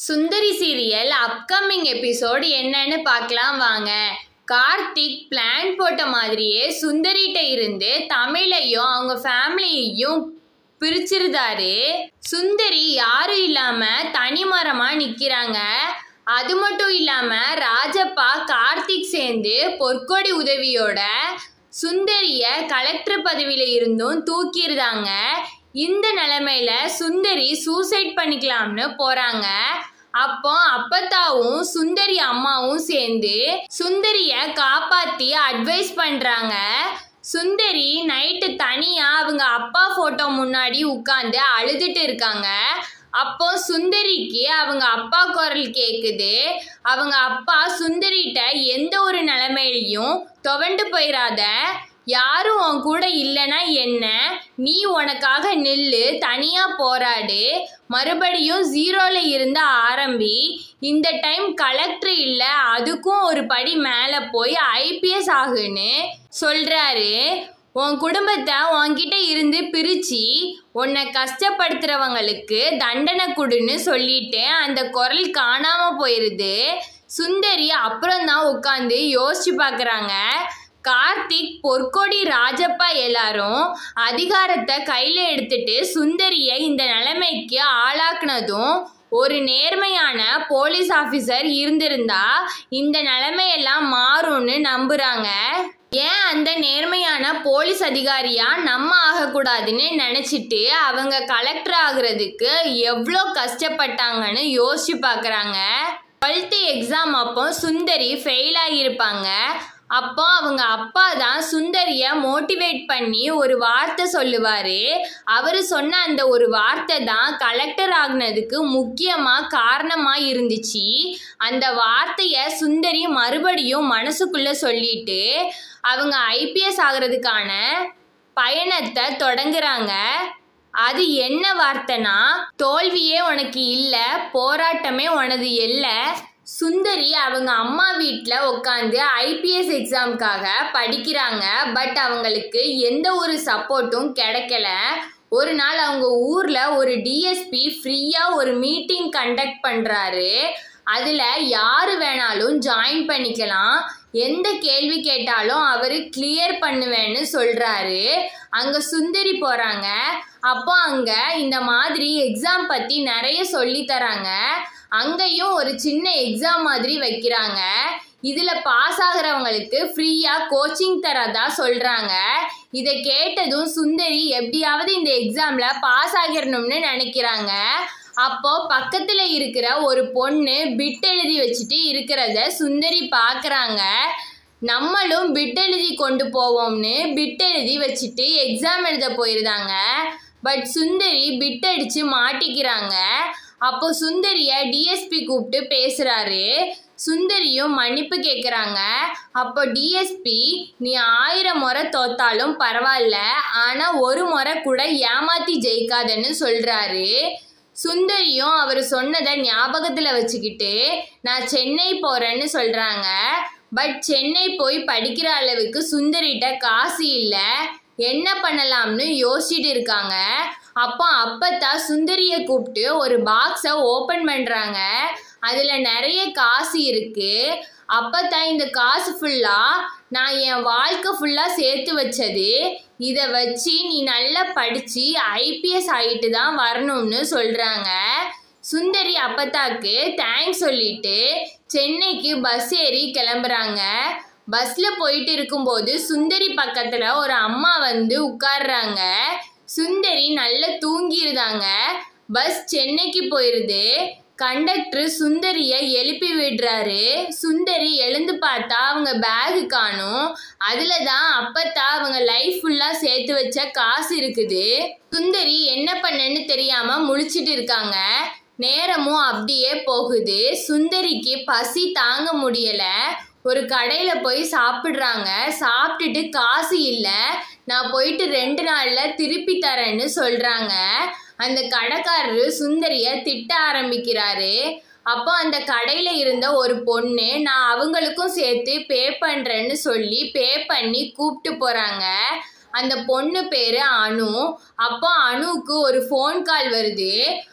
சுந்தரி serial upcoming episode என்னன்னு பார்க்கலாம் வாங்க கார்த்திக் பிளான் போட்ட மாதிரியே சுந்தரிட்ட இருந்து தமிழையும் அவங்க ஃபேமிலியையும் பிரிச்சிருந்தாரு சுந்தரி யாரும் இல்லாம தனிமரமா நிக்கிறாங்க அது மட்டும் இல்லாம ராஜப்பா கார்த்திக் சேர்ந்து பொற்கொடி உதவியோட சுந்தரிய கலெக்டர் பதவியில இருந்தும் தூக்கியிருந்தாங்க இந்த நிலைமையில சுந்தரி சூசைட் பண்ணிக்கலாம்னு போறாங்க அப்போ அப்பத்தாவும் சுந்தரி அம்மாவும் சேர்ந்து சுந்தரிய காப்பாத்தி அட்வைஸ் பண்றாங்க சுந்தரி நைட்டு தனியா அவங்க அப்பா போட்டோ முன்னாடி உட்காந்து அழுதுட்டு இருக்காங்க அப்போ சுந்தரிக்கு அவங்க அப்பா குரல் கேக்குது அவங்க அப்பா சுந்தரிட்ட எந்த ஒரு நிலைமையிலையும் துவண்டு போயிடாத யாரும் உன் கூட இல்லைன்னா என்ன நீ உனக்காக நில்லு தனியா போராடு மறுபடியும் ஜீரோல இருந்து ஆரம்பி இந்த டைம் கலெக்டர் இல்லை அதுக்கும் ஒரு படி மேலே போய் ஐபிஎஸ் ஆகுன்னு சொல்றாரு உன் குடும்பத்தை உன்கிட்ட இருந்து பிரிச்சு உன்னை கஷ்டப்படுத்துறவங்களுக்கு தண்டனை கொடுன்னு சொல்லிட்டு அந்த குரல் காணாம போயிருது சுந்தரி அப்புறம் தான் உட்காந்து யோசிச்சு பார்க்குறாங்க கார்த்திக் பொற்கொடி ராஜப்பா எல்லாரும் அதிகாரத்தை கையில் எடுத்துட்டு சுந்தரியை இந்த நிலைமைக்கு ஆளாக்குனதும் ஒரு நேர்மையான போலீஸ் ஆஃபீஸர் இருந்திருந்தா இந்த நிலைமையெல்லாம் மாறும்னு நம்புறாங்க ஏன் அந்த நேர்மையான போலீஸ் அதிகாரியா நம்ம ஆகக்கூடாதுன்னு நினச்சிட்டு அவங்க கலெக்டர் ஆகுறதுக்கு எவ்வளோ கஷ்டப்பட்டாங்கன்னு யோசிச்சு பார்க்குறாங்க டுவெல்த்து எக்ஸாம் அப்போ சுந்தரி ஃபெயில் ஆகியிருப்பாங்க அப்போ அவங்க அப்பா தான் சுந்தரியை மோட்டிவேட் பண்ணி ஒரு வார்த்தை சொல்லுவார் அவர் சொன்ன அந்த ஒரு வார்த்தை தான் கலெக்டர் ஆகுனதுக்கு முக்கியமாக காரணமாக இருந்துச்சு அந்த வார்த்தையை சுந்தரி மறுபடியும் மனசுக்குள்ளே சொல்லிட்டு அவங்க ஐபிஎஸ் ஆகிறதுக்கான பயணத்தை தொடங்குறாங்க அது என்ன வார்த்தைனா தோல்வியே உனக்கு இல்லை போராட்டமே உனது இல்லை சுந்தரி அவங்க அம்மா வீட்டில் உட்காந்து ஐபிஎஸ் எக்ஸாமுக்காக படிக்கிறாங்க பட் அவங்களுக்கு எந்த ஒரு சப்போர்ட்டும் கிடைக்கல ஒரு நாள் அவங்க ஊரில் ஒரு டிஎஸ்பி ஃப்ரீயாக ஒரு மீட்டிங் கண்டக்ட் பண்ணுறாரு அதில் யார் வேணாலும் ஜாயின் பண்ணிக்கலாம் எந்த கேள்வி கேட்டாலும் அவர் கிளியர் பண்ணுவேன்னு சொல்கிறாரு அங்கே சுந்தரி போகிறாங்க அப்போ அங்கே இந்த மாதிரி எக்ஸாம் பற்றி நிறைய சொல்லி தராங்க அங்கேயும் ஒரு சின்ன எக்ஸாம் மாதிரி வைக்கிறாங்க இதில் பாஸ் ஆகிறவங்களுக்கு ஃப்ரீயாக கோச்சிங் தரதா சொல்கிறாங்க இதை கேட்டதும் சுந்தரி எப்படியாவது இந்த எக்ஸாமில் பாஸ் ஆகிடணும்னு நினைக்கிறாங்க அப்போ பக்கத்தில் இருக்கிற ஒரு பொண்ணு பிட் எழுதி வச்சுட்டு இருக்கிறத சுந்தரி பார்க்குறாங்க நம்மளும் பிட் எழுதி கொண்டு போவோம்னு பிட் எழுதி வச்சுட்டு எக்ஸாம் எழுத போயிருந்தாங்க பட் சுந்தரி பிட் அடித்து மாட்டிக்கிறாங்க அப்போ சுந்தரியை டிஎஸ்பி கூப்பிட்டு பேசுகிறாரு சுந்தரியும் மன்னிப்பு கேட்குறாங்க அப்போ டிஎஸ்பி நீ ஆயிரம் முறை தோத்தாலும் பரவாயில்ல ஆனால் ஒரு முறை கூட ஏமாத்தி ஜெயிக்காதன்னு சொல்கிறாரு சுந்தரியும் அவர் சொன்னதை ஞாபகத்தில் வச்சுக்கிட்டு நான் சென்னை போகிறேன்னு சொல்கிறாங்க பட் சென்னை போய் படிக்கிற அளவுக்கு சுந்தரிட்ட காசு இல்லை என்ன பண்ணலாம்னு யோசிச்சுட்டு இருக்காங்க அப்போ அப்பத்தா சுந்தரியை கூப்பிட்டு ஒரு பாக்ஸை ஓப்பன் பண்ணுறாங்க அதில் நிறைய காசு இருக்குது அப்பத்தான் இந்த காசு ஃபுல்லாக நான் என் வாழ்க்கை ஃபுல்லாக சேர்த்து வச்சது இதை வச்சு நீ நல்லா படித்து ஐபிஎஸ் ஆகிட்டு தான் வரணும்னு சொல்கிறாங்க சுந்தரி அப்பத்தாக்கு தேங்க்ஸ் சொல்லிட்டு சென்னைக்கு பஸ் ஏறி கிளம்புறாங்க பஸ்ஸில் போயிட்டு இருக்கும்போது சுந்தரி பக்கத்தில் ஒரு அம்மா வந்து உட்கார்றாங்க சுந்தரி நல்லா தூங்கிருந்தாங்க பஸ் சென்னைக்கு போயிடுது கண்டக்டர் சுந்தரியை எழுப்பி விடுறாரு சுந்தரி எழுந்து பார்த்தா அவங்க பேகு காணும் அதில் தான் அப்பத்தான் அவங்க லைஃப் ஃபுல்லாக சேர்த்து வச்ச காசு இருக்குது சுந்தரி என்ன பண்ணன்னு தெரியாமல் முழிச்சிட்டு இருக்காங்க நேரமும் அப்படியே போகுது சுந்தரிக்கு பசி தாங்க முடியலை ஒரு கடையில் போய் சாப்பிட்றாங்க சாப்பிட்டுட்டு காசு இல்லை நான் போயிட்டு ரெண்டு நாளில் திருப்பி தரேன்னு சொல்கிறாங்க அந்த கடைக்காரரு சுந்தரியை திட்ட ஆரம்பிக்கிறாரு அப்போ அந்த கடையில் இருந்த ஒரு பொண்ணு நான் அவங்களுக்கும் சேர்த்து பே பண்ணுறேன்னு சொல்லி பே பண்ணி கூப்பிட்டு போகிறாங்க அந்த பொண்ணு பேர் அனு அப்போ அனுவுக்கு ஒரு ஃபோன் கால் வருது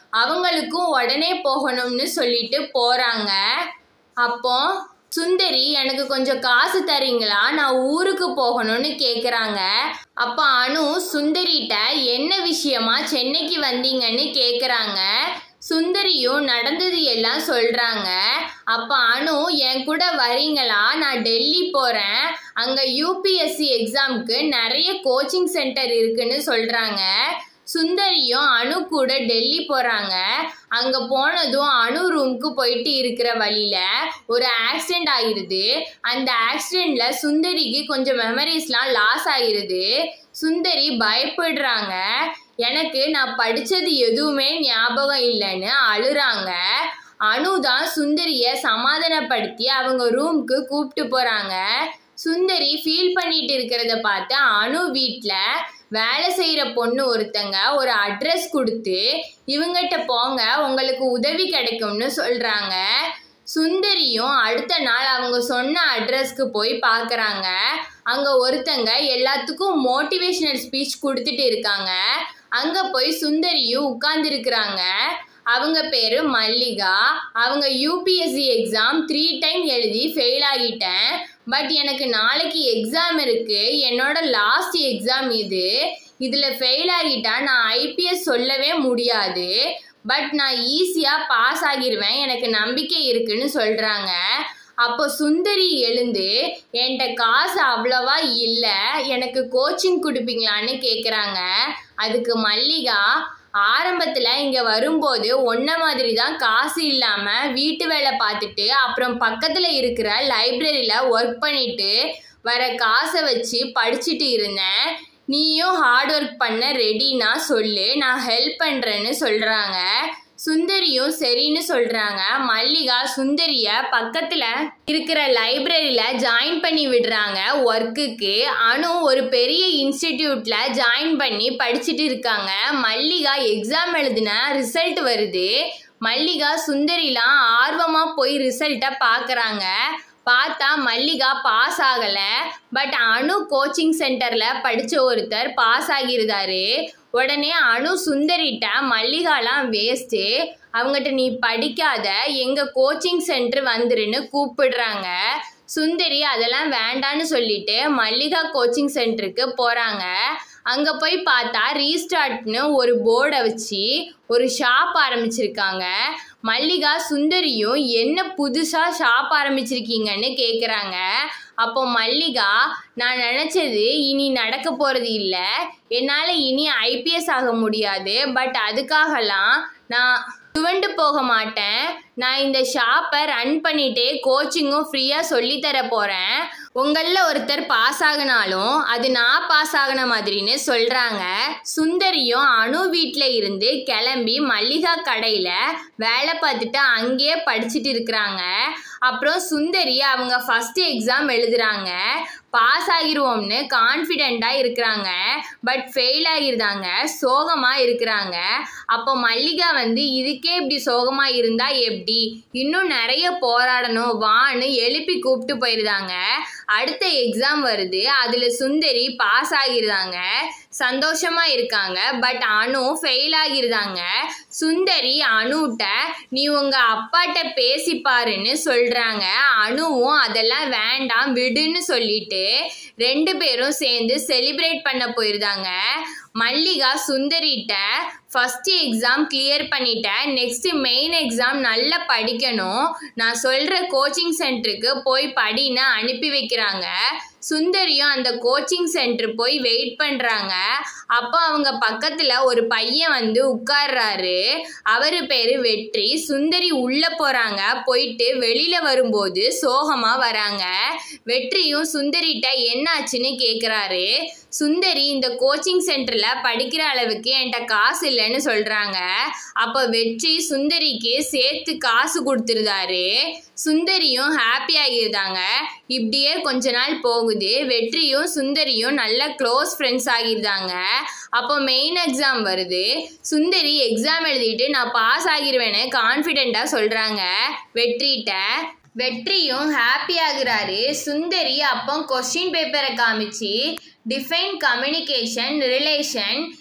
அவங்களுக்கும் உடனே போகணும்னு சொல்லிட்டு போகிறாங்க அப்போ சுந்தரி எனக்கு கொஞ்சம் காசு தரீங்களா நான் ஊருக்கு போகணும்னு கேட்குறாங்க அப்போ அனு சுந்தரிட்ட என்ன விஷயமா சென்னைக்கு வந்தீங்கன்னு கேட்குறாங்க சுந்தரியும் நடந்தது எல்லாம் சொல்கிறாங்க அப்போ அனு என் கூட வரீங்களா நான் டெல்லி போகிறேன் அங்கே யூபிஎஸ்சி எக்ஸாமுக்கு நிறைய கோச்சிங் சென்டர் இருக்குன்னு சொல்கிறாங்க சுந்தரியும் அனு கூட டெல்லி போகிறாங்க அங்கே போனதும் அனு ரூமுக்கு போயிட்டு இருக்கிற வழியில் ஒரு ஆக்சிடெண்ட் ஆகிருது அந்த ஆக்சிடெண்ட்டில் சுந்தரிக்கு கொஞ்சம் மெமரிஸ்லாம் லாஸ் ஆகிருது சுந்தரி பயப்படுறாங்க எனக்கு நான் படித்தது எதுவுமே ஞாபகம் இல்லைன்னு அழுறாங்க அனு தான் சுந்தரியை சமாதானப்படுத்தி அவங்க ரூமுக்கு கூப்பிட்டு போகிறாங்க சுந்தரி ஃபீல் பண்ணிட்டு இருக்கிறத பார்த்து அனு வீட்டில் வேலை செய்கிற பொண்ணு ஒருத்தங்க ஒரு அட்ரஸ் கொடுத்து இவங்கிட்ட போங்க உங்களுக்கு உதவி கிடைக்கும்னு சொல்கிறாங்க சுந்தரியும் அடுத்த நாள் அவங்க சொன்ன அட்ரஸ்க்கு போய் பார்க்குறாங்க அங்கே ஒருத்தங்க எல்லாத்துக்கும் மோட்டிவேஷனல் ஸ்பீச் கொடுத்துட்டு இருக்காங்க அங்கே போய் சுந்தரியும் உட்கார்ந்துருக்குறாங்க அவங்க பேர் மல்லிகா அவங்க யூபிஎஸ்சி எக்ஸாம் த்ரீ டைம் எழுதி ஃபெயில் ஆகிட்டேன் பட் எனக்கு நாளைக்கு எக்ஸாம் இருக்குது என்னோட லாஸ்ட் எக்ஸாம் இது இதில் ஃபெயில் ஆகிட்டா நான் ஐபிஎஸ் சொல்லவே முடியாது பட் நான் ஈஸியாக பாஸ் ஆகிருவேன் எனக்கு நம்பிக்கை இருக்குன்னு சொல்கிறாங்க அப்போ சுந்தரி எழுந்து என்கிட்ட காசு அவ்வளவா இல்லை எனக்கு கோச்சிங் கொடுப்பீங்களான்னு கேட்குறாங்க அதுக்கு மல்லிகா ஆரம்பத்தில் இங்கே வரும்போது ஒன்றை மாதிரி தான் காசு இல்லாமல் வீட்டு வேலை பார்த்துட்டு அப்புறம் பக்கத்தில் இருக்கிற லைப்ரரியில் ஒர்க் பண்ணிட்டு வர காசை வச்சு படிச்சுட்டு இருந்தேன் நீயும் ஹார்ட் ஒர்க் பண்ண ரெடினா சொல்லு நான் ஹெல்ப் பண்ணுறேன்னு சொல்கிறாங்க சுந்தரியும் சரின்னு சொல்கிறாங்க மல்லிகா சுந்தரியை பக்கத்தில் இருக்கிற லைப்ரரியில் ஜாயின் பண்ணி விடுறாங்க ஒர்க்குக்கு அனு ஒரு பெரிய இன்ஸ்டிடியூட்டில் ஜாயின் பண்ணி படிச்சுட்டு இருக்காங்க மல்லிகா எக்ஸாம் எழுதின ரிசல்ட் வருது மல்லிகா சுந்தரிலாம் ஆர்வமாக போய் ரிசல்ட்டை பார்க்குறாங்க பார்த்தா மல்லிகா பாஸ் ஆகலை பட் அனு கோச்சிங் சென்டரில் படித்த ஒருத்தர் பாஸ் ஆகியிருந்தாரு உடனே அனு சுந்தரிட்ட மல்லிகாலாம் வேஸ்ட்டு அவங்ககிட்ட நீ படிக்காத எங்கள் கோச்சிங் சென்டர் வந்துருன்னு கூப்பிடுறாங்க சுந்தரி அதெல்லாம் வேண்டான்னு சொல்லிட்டு மல்லிகா கோச்சிங் சென்டருக்கு போகிறாங்க அங்கே போய் பார்த்தா ரீஸ்டார்ட்னு ஒரு போர்டை வச்சு ஒரு ஷாப் ஆரம்பிச்சிருக்காங்க மல்லிகா சுந்தரியும் என்ன புதுசாக ஷாப் ஆரம்பிச்சிருக்கீங்கன்னு கேட்குறாங்க அப்போ மல்லிகா நான் நினச்சது இனி நடக்க போகிறது இல்லை என்னால் இனி ஐபிஎஸ் ஆக முடியாது பட் அதுக்காகலாம் நான் துவண்டு போக மாட்டேன் நான் இந்த ஷாப்பை ரன் பண்ணிட்டே கோச்சிங்கும் ஃப்ரீயாக சொல்லித்தர போகிறேன் உங்களில் ஒருத்தர் பாஸ் ஆகினாலும் அது நான் பாஸ் ஆகின மாதிரின்னு சொல்கிறாங்க சுந்தரியும் அணு வீட்டில் இருந்து கிளம்பி மல்லிகா கடையில் வேலை பார்த்துட்டு அங்கேயே படிச்சுட்டு இருக்கிறாங்க அப்புறம் சுந்தரி அவங்க ஃபஸ்ட்டு எக்ஸாம் எழுதுறாங்க பாஸ் ஆகிருவோம்னு கான்ஃபிடெண்ட்டாக இருக்கிறாங்க பட் ஃபெயில் ஆகிருந்தாங்க சோகமாக இருக்கிறாங்க அப்போ மல்லிகா வந்து இதுக்கே இப்படி சோகமாக இருந்தால் எப்படி இன்னும் நிறைய போராடணும் வான்னு எழுப்பி கூப்பிட்டு போயிருந்தாங்க அடுத்த எக்ஸாம் வருது அதில் சுந்தரி பாஸ் ஆகிருந்தாங்க சந்தோஷமா இருக்காங்க பட் அனு ஃபெயில் ஆகிருந்தாங்க சுந்தரி அனுட்ட நீ உங்க அப்பாட்ட பேசி பாருன்னு சொல்றாங்க அனுவும் அதெல்லாம் வேண்டாம் விடுன்னு சொல்லிட்டு ரெண்டு பேரும் சேர்ந்து செலிப்ரேட் பண்ண போயிருந்தாங்க மல்லிகா சுந்தரிட்ட ஃபஸ்ட்டு எக்ஸாம் கிளியர் பண்ணிட்டேன் நெக்ஸ்ட்டு மெயின் எக்ஸாம் நல்லா படிக்கணும் நான் சொல்கிற கோச்சிங் சென்டருக்கு போய் படின்னு அனுப்பி வைக்கிறாங்க சுந்தரியும் அந்த கோச்சிங் சென்டர் போய் வெயிட் பண்ணுறாங்க அப்போ அவங்க பக்கத்தில் ஒரு பையன் வந்து உட்கார்றாரு அவர் பேர் வெற்றி சுந்தரி உள்ளே போகிறாங்க போயிட்டு வெளியில் வரும்போது சோகமாக வராங்க வெற்றியும் சுந்தரிட்ட என்னாச்சுன்னு கேட்குறாரு சுந்தரி இந்த கோச்சிங் சென்டரில் படிக்கிற அளவுக்கு என்கிட்ட காசு இல்லைன்னு சொல்கிறாங்க அப்போ வெற்றி சுந்தரிக்கு சேர்த்து காசு கொடுத்துருந்தாரு சுந்தரியும் ஹாப்பி ஆகியிருந்தாங்க இப்படியே கொஞ்ச நாள் போகுது வெற்றியும் சுந்தரியும் நல்ல க்ளோஸ் ஃப்ரெண்ட்ஸ் ஆகியிருந்தாங்க அப்போ மெயின் எக்ஸாம் வருது சுந்தரி எக்ஸாம் எழுதிட்டு நான் பாஸ் ஆகிருவேன்னு கான்ஃபிடெண்ட்டாக சொல்கிறாங்க வெற்றிகிட்ட வெற்றியும் ஹாப்பி ஆகுறாரு சுந்தரி அப்போ கொஸ்டின் பேப்பரை காமிச்சு டிஃபைன் கம்யூனிகேஷன் ரிலேஷன்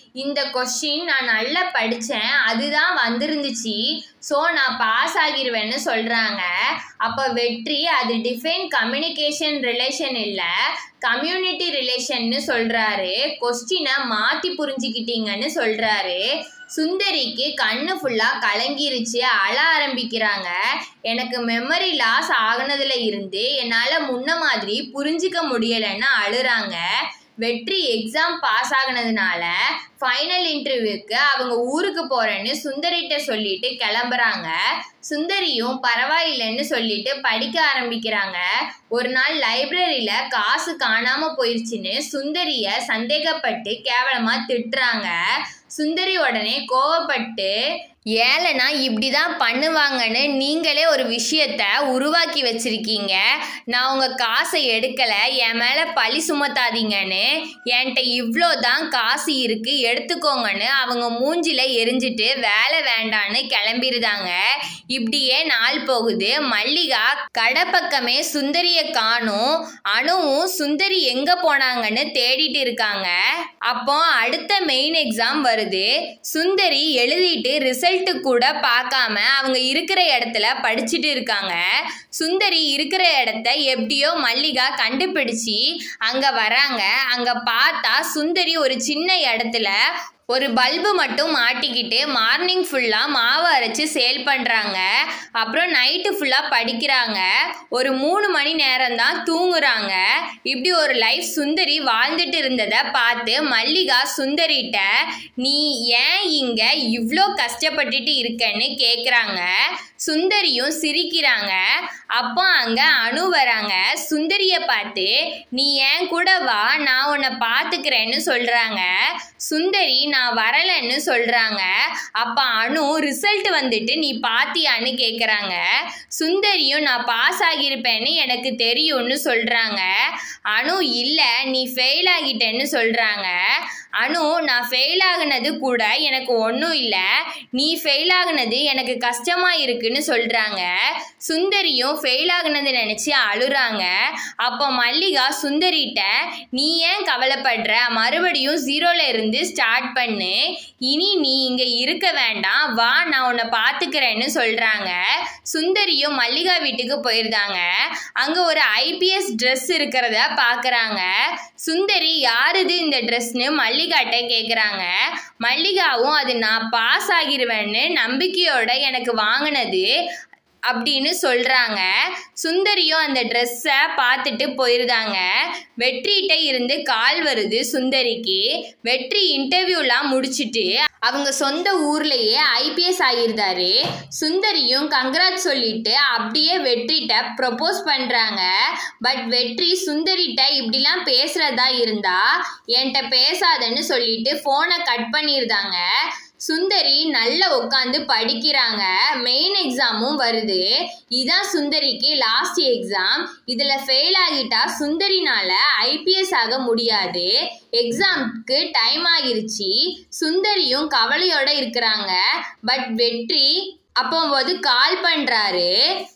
இந்த கொஷின் நான் நல்லா படித்தேன் அதுதான் வந்திருந்துச்சு ஸோ நான் பாஸ் ஆகிருவேன்னு சொல்கிறாங்க அப்போ வெற்றி அது டிஃபைன் கம்யூனிகேஷன் ரிலேஷன் இல்லை கம்யூனிட்டி ரிலேஷன்னு சொல்கிறாரு கொஸ்டினை மாற்றி புரிஞ்சுக்கிட்டீங்கன்னு சொல்கிறாரு சுந்தரிக்கு கண்ணு ஃபுல்லாக கலங்கிருச்சு அழ ஆரம்பிக்கிறாங்க எனக்கு மெமரி லாஸ் ஆகுனதுல இருந்து என்னால் முன்ன மாதிரி புரிஞ்சிக்க முடியலைன்னு அழுறாங்க வெற்றி எக்ஸாம் பாஸ் ஆகுனதுனால ஃபைனல் இன்டர்வியூக்கு அவங்க ஊருக்கு போகிறேன்னு சுந்தரிட்ட சொல்லிட்டு கிளம்புறாங்க சுந்தரியும் பரவாயில்லைன்னு சொல்லிட்டு படிக்க ஆரம்பிக்கிறாங்க ஒரு நாள் லைப்ரரியில் காசு காணாமல் போயிடுச்சுன்னு சுந்தரியை சந்தேகப்பட்டு கேவலமாக திட்டுறாங்க சுந்தரி உடனே கோவப்பட்டு ஏழைனா இப்படி தான் பண்ணுவாங்கன்னு நீங்களே ஒரு விஷயத்த உருவாக்கி வச்சிருக்கீங்க நான் உங்கள் காசை எடுக்கலை என் மேலே பழி சுமத்தாதீங்கன்னு என்கிட்ட இவ்வளோ தான் காசு இருக்குது எடுத்துக்கோங்கன்னு அவங்க மூஞ்சில எரிஞ்சிட்டு வேலை வேண்டான்னு கிளம்பிருதாங்க இப்படியே நாள் போகுது மல்லிகா கடை பக்கமே சுந்தரியை காணும் அணுவும் சுந்தரி எங்கே போனாங்கன்னு தேடிட்டு இருக்காங்க அப்போ அடுத்த மெயின் எக்ஸாம் வருது சுந்தரி எழுதிட்டு ரிசல்ட் கூட பார்க்காம அவங்க இருக்கிற இடத்துல படிச்சுட்டு இருக்காங்க சுந்தரி இருக்கிற இடத்த எப்படியோ மல்லிகா கண்டுபிடிச்சி அங்கே வராங்க அங்கே பார்த்தா சுந்தரி ஒரு சின்ன இடத்துல ஒரு பல்பு மட்டும் மாட்டிக்கிட்டு மார்னிங் ஃபுல்லாக மாவு அரைச்சி சேல் பண்ணுறாங்க அப்புறம் நைட்டு ஃபுல்லாக படிக்கிறாங்க ஒரு மூணு மணி நேரம் தான் தூங்குறாங்க இப்படி ஒரு லைஃப் சுந்தரி வாழ்ந்துட்டு இருந்ததை பார்த்து மல்லிகா சுந்தரிட்ட நீ ஏன் இங்கே இவ்வளோ கஷ்டப்பட்டுட்டு இருக்கன்னு கேட்குறாங்க சுந்தரியும் சிரிக்கிறாங்க அப்போ அங்கே அணு வராங்க சுந்தரியை பார்த்து நீ ஏன் கூட வா நான் உன்னை பார்த்துக்கிறேன்னு சொல்கிறாங்க சுந்தரி நான் வரலைன்னு சொல்கிறாங்க அப்போ அணு ரிசல்ட் வந்துட்டு நீ பாத்தியான்னு கேட்குறாங்க சுந்தரியும் நான் பாஸ் ஆகியிருப்பேன்னு எனக்கு தெரியும்னு சொல்கிறாங்க அணு இல்லை நீ ஃபெயில் ஆகிட்டேன்னு சொல்கிறாங்க அனு நான் ஃபெயில் ஆகுனது கூட எனக்கு ஒன்றும் இல்லை நீ ஃபெயில் ஆகுனது எனக்கு கஷ்டமாக இருக்குன்னு சொல்கிறாங்க சுந்தரியும் ஃபெயில் ஆகுனது நினச்சி அழுறாங்க அப்போ மல்லிகா சுந்தரிட்ட நீ ஏன் கவலைப்படுற மறுபடியும் ஜீரோல இருந்து ஸ்டார்ட் பண்ணு இனி நீ இங்கே இருக்க வேண்டாம் வா நான் உன்னை பார்த்துக்கிறேன்னு சொல்கிறாங்க சுந்தரியும் மல்லிகா வீட்டுக்கு போயிருந்தாங்க அங்கே ஒரு ஐபிஎஸ் ட்ரெஸ் இருக்கிறத பார்க்குறாங்க சுந்தரி யாருது இந்த ட்ரெஸ்னு மல்லிகாட்ட கேட்குறாங்க மல்லிகாவும் அது நான் பாஸ் ஆகிருவேன்னு நம்பிக்கையோட எனக்கு வாங்கினது அப்படின்னு சொல்கிறாங்க சுந்தரியும் அந்த ட்ரெஸ்ஸை பார்த்துட்டு போயிருந்தாங்க வெற்றிகிட்ட இருந்து கால் வருது சுந்தரிக்கு வெற்றி இன்டர்வியூலாம் முடிச்சிட்டு அவங்க சொந்த ஊர்லேயே ஐபிஎஸ் ஆகியிருந்தாரு சுந்தரியும் கங்க்ராட் சொல்லிட்டு அப்படியே வெற்றிட்ட ப்ரப்போஸ் பண்ணுறாங்க பட் வெற்றி சுந்தரிட்ட இப்படிலாம் பேசுகிறதா இருந்தா என்கிட்ட பேசாதன்னு சொல்லிட்டு ஃபோனை கட் பண்ணியிருந்தாங்க சுந்தரி நல்லா உட்காந்து படிக்கிறாங்க மெயின் எக்ஸாமும் வருது இதான் சுந்தரிக்கு லாஸ்ட் எக்ஸாம் இதில் ஃபெயில் ஆகிட்டா சுந்தரினால ஐபிஎஸ் ஆக முடியாது எக்ஸாம்க்கு டைம் ஆகிருச்சு சுந்தரியும் கவலையோட இருக்கிறாங்க பட் வெற்றி அப்போது கால் பண்ணுறாரு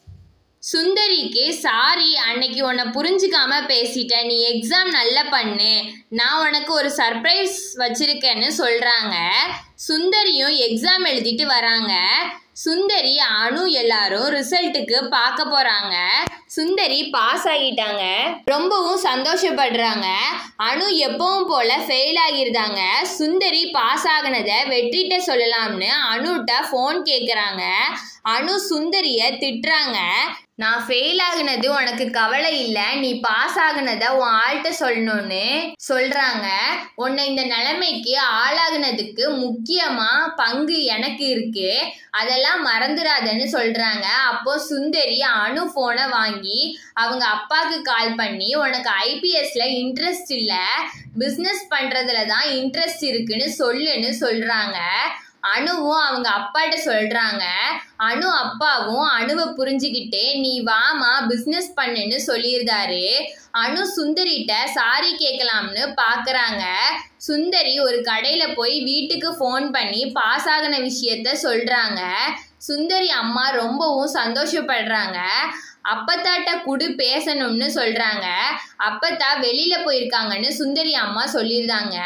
சுந்தரிக்கு சாரி அன்னைக்கு உன்னை புரிஞ்சுக்காம பேசிட்டேன் நீ எக்ஸாம் நல்லா பண்ணு நான் உனக்கு ஒரு சர்ப்ரைஸ் வச்சிருக்கேன்னு சொல்கிறாங்க சுந்தரியும் எக்ஸாம் எழுதிட்டு வராங்க சுந்தரி அணு எல்லாரும் ரிசல்ட்டுக்கு பார்க்க போகிறாங்க சுந்தரி பாஸ் ஆகிட்டாங்க ரொம்பவும் சந்தோஷப்படுறாங்க அணு எப்பவும் போல் ஃபெயில் ஆகிருந்தாங்க சுந்தரி பாஸ் ஆகினதை வெற்றிட்ட சொல்லலாம்னு அணுட்ட ஃபோன் கேட்குறாங்க அணு சுந்தரியை திட்டுறாங்க நான் ஃபெயில் ஆகுனது உனக்கு கவலை இல்லை நீ பாஸ் ஆகுனதை உன் ஆள்கிட்ட சொல்லணும்னு சொல்கிறாங்க உன்னை இந்த நிலைமைக்கு ஆளாகுனதுக்கு முக்கியமாக பங்கு எனக்கு இருக்கு அதெல்லாம் மறந்துடாதன்னு சொல்கிறாங்க அப்போ சுந்தரி அணு ஃபோனை வாங்கி அவங்க அப்பாவுக்கு கால் பண்ணி உனக்கு ஐபிஎஸ்ல இன்ட்ரெஸ்ட் இல்லை பிஸ்னஸ் பண்ணுறதுல தான் இன்ட்ரெஸ்ட் இருக்குன்னு சொல்லுன்னு சொல்கிறாங்க அணுவும் அவங்க அப்பாட்ட சொல்கிறாங்க அணு அப்பாவும் அணுவை புரிஞ்சுக்கிட்டு நீ வாமா பிஸ்னஸ் பண்ணுன்னு சொல்லியிருந்தாரு அணு சுந்தரிட்ட சாரி கேட்கலாம்னு பார்க்குறாங்க சுந்தரி ஒரு கடையில் போய் வீட்டுக்கு ஃபோன் பண்ணி பாஸ் ஆகின விஷயத்த சொல்கிறாங்க சுந்தரி அம்மா ரொம்பவும் சந்தோஷப்படுறாங்க அப்பத்தாட்ட குடு பேசணும்னு சொல்கிறாங்க அப்பத்தா வெளியில் போயிருக்காங்கன்னு சுந்தரி அம்மா சொல்லியிருந்தாங்க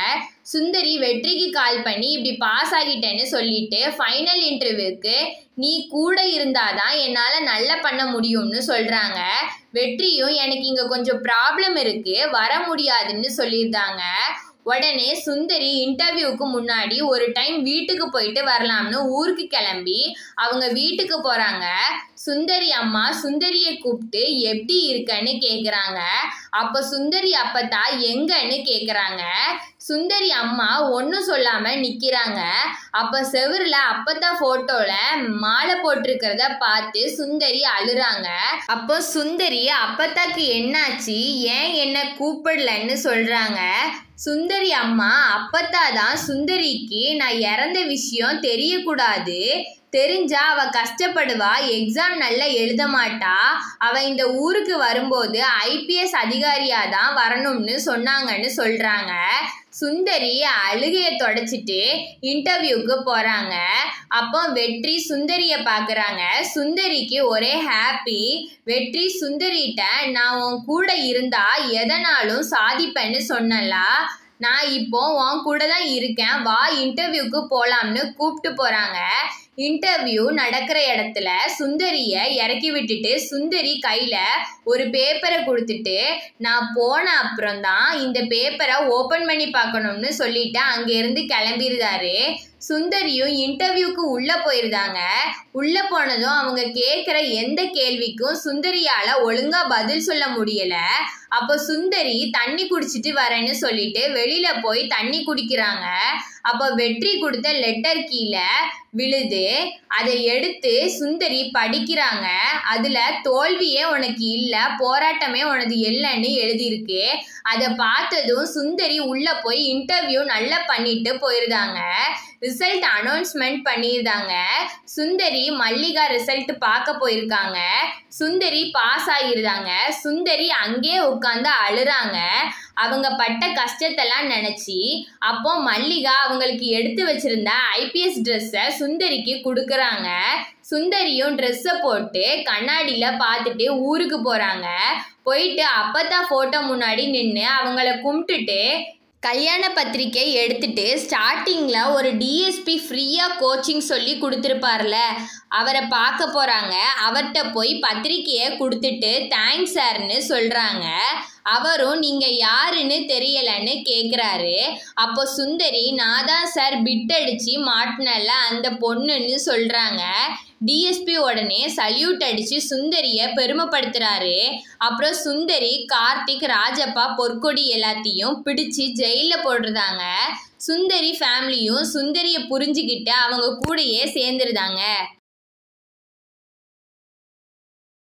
சுந்தரி வெற்றிக்கு கால் பண்ணி இப்படி பாஸ் ஆகிட்டேன்னு சொல்லிட்டு ஃபைனல் இன்டர்வியூக்கு நீ கூட இருந்தாதான் என்னால் நல்லா பண்ண முடியும்னு சொல்கிறாங்க வெற்றியும் எனக்கு இங்கே கொஞ்சம் ப்ராப்ளம் இருக்குது வர முடியாதுன்னு சொல்லியிருந்தாங்க உடனே சுந்தரி இன்டர்வியூக்கு முன்னாடி ஒரு டைம் வீட்டுக்கு போயிட்டு வரலாம்னு ஊருக்கு கிளம்பி அவங்க வீட்டுக்கு போகிறாங்க சுந்தரி அம்மா சுந்தரியை கூப்பிட்டு எப்படி இருக்கன்னு கேட்குறாங்க அப்போ சுந்தரி அப்பத்தா எங்கன்னு கேட்குறாங்க சுந்தரி அம்மா ஒன்றும் சொல்லாமல் நிற்கிறாங்க அப்போ செவுரில் அப்பத்தா ஃபோட்டோவில் மாலை போட்டிருக்கிறத பார்த்து சுந்தரி அழுறாங்க அப்போ சுந்தரி அப்பத்தாக்கு என்னாச்சு ஏன் என்ன கூப்பிடலன்னு சொல்கிறாங்க சுந்தரி அம்மா அப்பத்தா தான் சுந்தரிக்கு நான் இறந்த விஷயம் தெரியக்கூடாது தெரிஞ்சா அவ கஷ்டப்படுவா எக்ஸாம் நல்லா எழுத மாட்டா அவ இந்த ஊருக்கு வரும்போது ஐபிஎஸ் அதிகாரியா தான் வரணும்னு சொன்னாங்கன்னு சொல்றாங்க சுந்தரி அழுகையை தொடச்சிட்டு இன்டர்வியூக்கு போறாங்க அப்போ வெற்றி சுந்தரியை பார்க்குறாங்க சுந்தரிக்கு ஒரே ஹாப்பி வெற்றி சுந்தரிட்ட நான் உன் கூட இருந்தா எதனாலும் சாதிப்பேன்னு சொன்னலா நான் இப்போ உன் கூட தான் இருக்கேன் வா இன்டர்வியூக்கு போகலாம்னு கூப்பிட்டு போகிறாங்க இன்டர்வியூ நடக்கிற இடத்துல சுந்தரியை இறக்கி விட்டுட்டு சுந்தரி கையில் ஒரு பேப்பரை கொடுத்துட்டு நான் போன அப்புறம் தான் இந்த பேப்பரை ஓப்பன் பண்ணி பார்க்கணும்னு சொல்லிட்டு அங்கேருந்து கிளம்பிருந்தாரு சுந்தரியும் இன்டர்வியூக்கு உள்ளே போயிருந்தாங்க உள்ளே போனதும் அவங்க கேட்குற எந்த கேள்விக்கும் சுந்தரியால் ஒழுங்காக பதில் சொல்ல முடியலை அப்போ சுந்தரி தண்ணி குடிச்சிட்டு வரேன்னு சொல்லிட்டு வெளியில் போய் தண்ணி குடிக்கிறாங்க அப்போ வெற்றி கொடுத்த லெட்டர் கீழே விழுது அதை எடுத்து சுந்தரி படிக்கிறாங்க அதில் தோல்வியே உனக்கு இல்லை போராட்டமே உனது இல்லைன்னு எழுதியிருக்கு அதை பார்த்ததும் சுந்தரி உள்ளே போய் இன்டர்வியூ நல்லா பண்ணிட்டு போயிருந்தாங்க ரிசல்ட் அனௌன்ஸ்மெண்ட் பண்ணியிருந்தாங்க சுந்தரி மல்லிகா ரிசல்ட் பார்க்க போயிருக்காங்க சுந்தரி பாஸ் ஆகிருந்தாங்க சுந்தரி அங்கேயே உட்காந்து அழுறாங்க அவங்க பட்ட கஷ்டத்தெல்லாம் நினச்சி அப்போ மல்லிகா அவங்களுக்கு எடுத்து வச்சிருந்த ஐபிஎஸ் ட்ரெஸ்ஸை சுந்தரிக்கு கொடுக்குறாங்க சுந்தரியும் ட்ரெஸ்ஸை போட்டு கண்ணாடியில் பார்த்துட்டு ஊருக்கு போகிறாங்க போயிட்டு அப்பத்தா ஃபோட்டோ முன்னாடி நின்று அவங்கள கும்பிட்டுட்டு கல்யாண பத்திரிக்கை எடுத்துட்டு ஸ்டார்டிங்கில் ஒரு டிஎஸ்பி ஃப்ரீயாக கோச்சிங் சொல்லி கொடுத்துருப்பார்ல அவரை பார்க்க போகிறாங்க அவர்கிட்ட போய் பத்திரிக்கையை கொடுத்துட்டு தேங்க்ஸ் சார்னு சொல்கிறாங்க அவரும் நீங்கள் யாருன்னு தெரியலன்னு கேட்குறாரு அப்போ சுந்தரி நான் தான் சார் பிட் அடித்து மாட்டினல அந்த பொண்ணுன்னு சொல்கிறாங்க டிஎஸ்பி உடனே சல்யூட் அடித்து சுந்தரியை பெருமைப்படுத்துகிறாரு அப்புறம் சுந்தரி கார்த்திக் ராஜப்பா பொற்கொடி எல்லாத்தையும் பிடிச்சி ஜெயிலில் போடுறதாங்க சுந்தரி ஃபேமிலியும் சுந்தரியை புரிஞ்சுக்கிட்டு அவங்க கூடயே சேர்ந்துருதாங்க